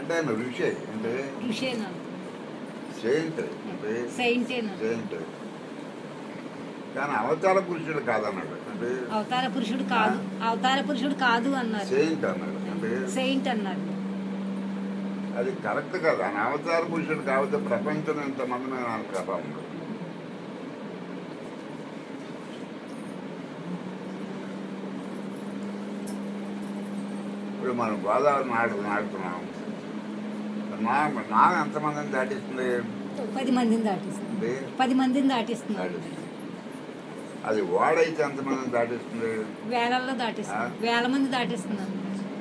అంటే ఆయన ఋషి అంటే ఋషే నాన్న సెయింట్ అంటే సెయింటే నాన్న సెయింట్ కానీ అవతార పురుషుడు కాదన్నాడు అంటే అవతార పురుషుడు కాదు అవతార పురుషుడు కాదు అన్నారు సెయింట్ అన్నాడు అంటే సెయింట్ అన్నారు అది కరెక్ట్ కదా ఆయన అవతార పురుషుడు కాకపోతే ప్రపంచం ఎంతమంది మీద ఆయన ప్రభావం ఉంది. ఇప్పుడు మనం గోదావరి నాడు నాడుతున్నాం నా నా ఎంతమందిని దాటిస్తుంది పది మందిని దాటిస్తుంది అంటే పది మందిని దాటిస్తున్నారు దాటిస్తుంది అది ఓడైతే ఎంతమందిని దాటిస్తుంది వేలల్లో దాటిస్తున్నారు వేల మంది దాటిస్తున్నారు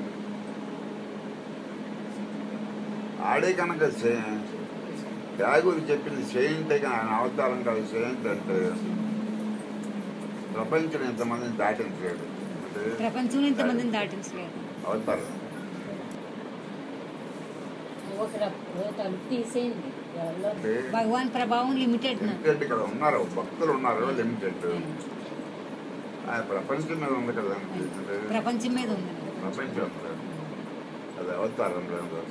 ఆడే కనుక త్యాగులు చెప్పింది సెయింట్ ఆయన అవతారం కాదు సెయింట్ అంటే ప్రపంచం ఎంతమందిని దాటించలేడు అంటే ప్రపంచంలో ఇంతమందిని దాటించలేదు అవతారం ఒక తలుపు తీసేయండి ఎవరో అంటే భగవాన్ ప్రభావం లిమిటెడ్ నా లిమిటెడ్ ఇక్కడ ఉన్నారు భక్తులు ఉన్నారు లిమిటెడ్ ఆ ప్రపంచం మీద ఉంది కదా అంటే ప్రపంచం మీద ఉంది ప్రపంచం ఉంది. అది అవతారం లేదు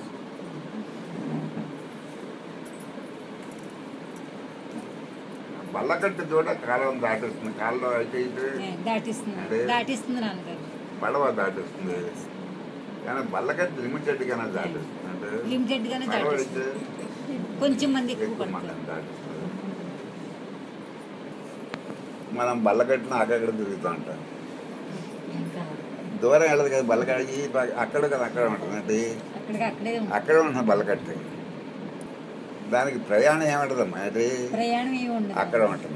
బల్లకట్టు చోట కాలం దాటిస్తుంది కాలంలో అయితే అయితే దాటిస్తున్నారు దాటిస్తుంది నాన్నగారు పడవ దాటిస్తుంది కానీ బల్లకట్టు లిమిటెడ్ గానే దాటిస్తుంది అంటే లిమిటెడ్ గానే పడవ దాటిస్తుంది అయితే కొంచెం మంది ఎక్కువ ఎక్కువ పడతారు మందిని దాటిస్తుంది మనం బల్లకట్టిన అక్కడక్కడ తిరుగుతూ ఉంటాం ఇంకా దూరం వెళ్ళదు కదా బల్లకడి అక్కడ కదా అక్కడ ఉంటుంది అంటే అక్కడికి అక్కడే ఉంటుంది అక్కడే ఉంటుంది బల్లకట్టి దానికి ప్రయాణం ఏమంటుందమ్మా అంటే ప్రయాణం ఏమి ఉండదు అక్కడ ఉంటుంది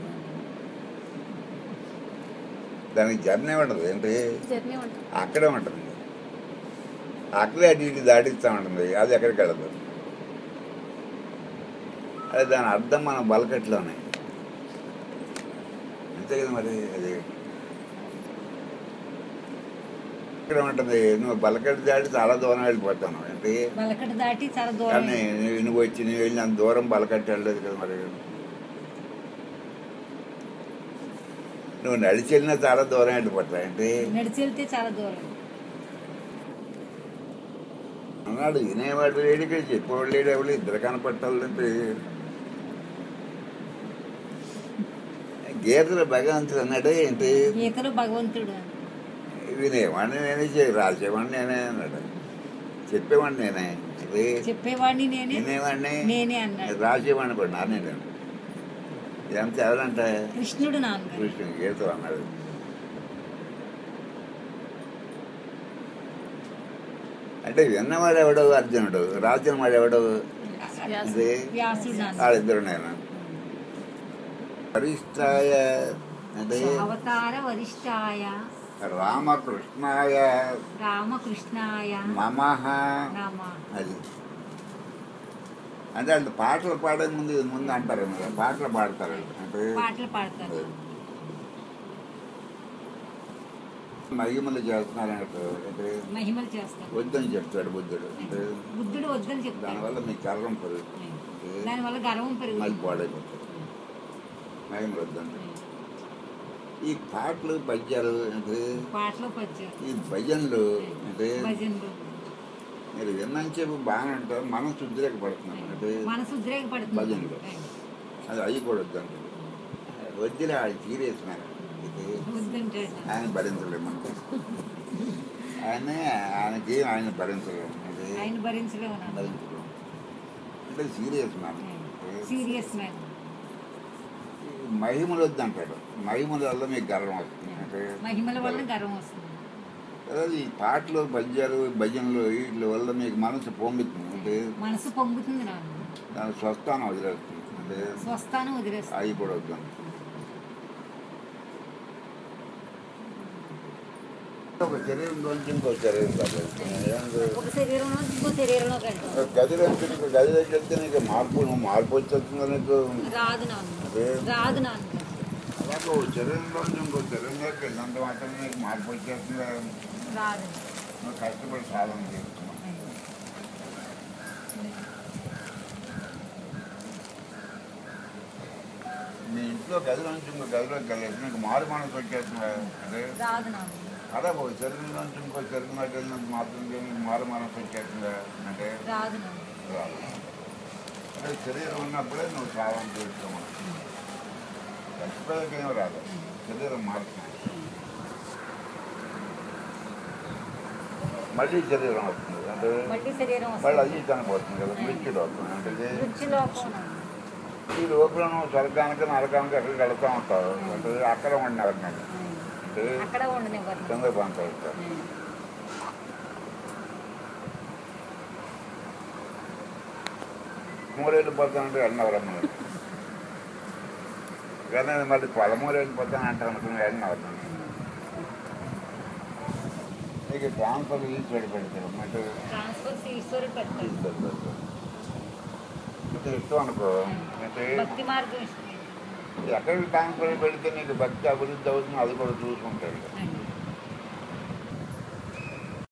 దానికి జర్నీ ఉండదు ఏంటి జర్నీ ఉంటుంది అక్కడే ఉంటుంది అక్కడే అటు ఇటు దాటిస్తూ ఉంటుంది అది ఎక్కడికి వెళ్ళదు అదే దాని అర్థం మన బలకట్లోనే అంతే కదా మరి అది ఇక్కడ ఉంటుంది నువ్వు బలకట్టు దాటి చాలా దూరం వెళ్ళిపోతాను ఏంటి బలకట దాటి చాలా దూరం కానీ నువ్వు నువ్వు వచ్చి నువ్వు వెళ్ళినంత దూరం బలకట్టు వెళ్ళలేదు కదా మరి నువ్వు నడిచి వెళ్ళినా చాలా దూరం వెళ్ళిపోతావు ఏంటి నడిచి వెళ్తే చాలా దూరం అన్నాడు వినేవాడు లేడు ఇక్కడ చెప్పేవాడు లేడు ఎవరు ఇద్దరు కనపట్టాలంటే గీతలు భగవంతుడు అన్నాడు ఏంటి గీతలో భగవంతుడు వినేవాడిని నేనే చే- రాసేవాడిని నేనే అన్నాడు చెప్పేవాడిని నేనే ఇది చెప్పేవాడిని నేనే వినేవాడిని నేనే అన్నాడు రాసేవాడిని కూడా నానే నేను ఇదంతా ఎవరంటే కృష్ణుడు నాన్నగారు కృష్ణుని గీతలు అన్నాడు అంటే విన్నవాడు ఎవడో అర్జునుడు రాసిన వాడు ఎవడో ఇది వ్యాసుడు నాన్న వాళ్ళిద్దరు నేను వరిష్టాయ అంటే అవతార వరిష్టాయ రామకృష్ణాయ రామకృష్ణాయ మమహ రామ అది అంటే వాళ్ళు పాటలు పాడే ముందు ఇది ముందు అంటారు కదా, పాటలు పాడతారు వాళ్ళు. అంటే పాటలు పాడతారు మహిమలు చేస్తున్నారు అన్నట్టు అంటే మహిమలు చేస్తారు వద్దని చెప్తాడు బుద్ధుడు అంటే బుద్ధుడు వద్దని చెప్తాడు దానివల్ల మీ గర్వం పెరుగుతుంది దానివల్ల గర్వం మళ్ళీ పెరుగుతుంది పాడైపోతారు మహిమలు వద్దండి ఈ పాటలు పద్యాలు అంటే పాటలు పద్యాలు ఈ భజనలు అంటే భజనలు మీరు విన్నంచేపు బాగానే ఉంటారు మనసు ఉద్రేకపడుతున్నాం అంటే మనసు ఉద్రేకపడుతుంది భజనలు. అది అయ్యి కూడా వద్దండి వద్దులే అది తీరేసినారు ఇది వద్దంటే ఆయన భరించలేము మనకు ఆయన ఆయనకి ఆయన భరించలేము అది ఆయన భరించలేము నాన్న భరించలేము అంటే సీరియస్ మ్యామ్ సీరియస్ మ్యాన్ మహిమలు వద్దంటాడు మహిమల వల్ల మీకు గర్వం వస్తుంది అంటే మహిమల వల్ల గర్వం వస్తుంది అదే ఈ పాటలు పద్యాలు భజనలు వీటి వల్ల మీకు మనసు పొంగుతుంది అంటే మనసు పొంగుతుంది నాన్న దాని స్వస్థానం వదిలేస్తుంది అంటే స్వస్థానం వదిలేస్తుంది అవి కూడా వద్దాం ఒక శరీరంలోంచి ఇంకో శరీరం తగ్గదు ఒక శరీరంలో ఇంకో శరీరంలోకి వెళ్తాం గదిలో ఇంకో గదిలోకి వెళ్తే నీకు మార్పు నువ్వు మార్పు వచ్చేస్తుందా నీకు రాదు నాన్న అదే రాదు నాన్న అలాగే ఒక శరీరంలోంచి ఇంకో శరీరంలోకి వెళ్ళినంత మాత్రం నీకు మార్పు వచ్చేస్తుందా రాదు నువ్వు కష్టపడి సాధన చేస్తున్నావు మీ ఇంట్లో గదిలో నుంచి ఇంకో గదిలోకి వెళ్ళేసి నీకు మారు మనసు వచ్చేస్తుందా అదే రాదు నాన్న అదే ఒక శరీరం నుంచి ఇంకో శరీరం దాకా వెళ్ళినంత మాత్రం ఏమి మారు మనం పెట్టేస్తుందా అంటే రాదు నాన్న. రాదు అంటే శరీరం ఉన్నప్పుడే నువ్వు సాధన చేసుకోమని చచ్చిపోయాక ఏం రాదు శరీరం మారుతుంది మళ్ళీ శరీరం వస్తుంది అంటే మళ్ళీ శరీరం మళ్ళీ వస్తుంది అది చనిపోతుంది కదా మృత్యులు వస్తుంది అంటే ఇది రుచిలోకం నాన్న. ఈ లోపల నువ్వు స్వర్గానికి నరకానికి ఎక్కడికి వెళ్తా ఉంటావు అంటే అక్కడ ఉండినారు నేను అంటే అక్కడ ఉండనివ్వరు చంద్రబాబు వెళ్తారు మూరేళ్ళు పోతానంటే వెళ్ళినవరా మనం కానీ మళ్ళీ పదమూడు వెళ్ళిపోతాను అంటాను అనుకుని వెళ్ళినవరా నీకు ట్రాన్స్ఫర్ ఈశ్వరుడు పెడతారు అంటే ట్రాన్స్ఫర్ ఈశ్వరుడు పెడతాడు ఈశ్వరుడు పెడతారు అంటే ఇష్టం అనుకో అంటే భక్తి మార్గం ఇష్టం ఎక్కడికి ట్రాన్స్ఫర్ పెడితే నీకు భక్తి అభివృద్ధి అవుతుంది అది కూడా చూసుకుంటాడు అండి.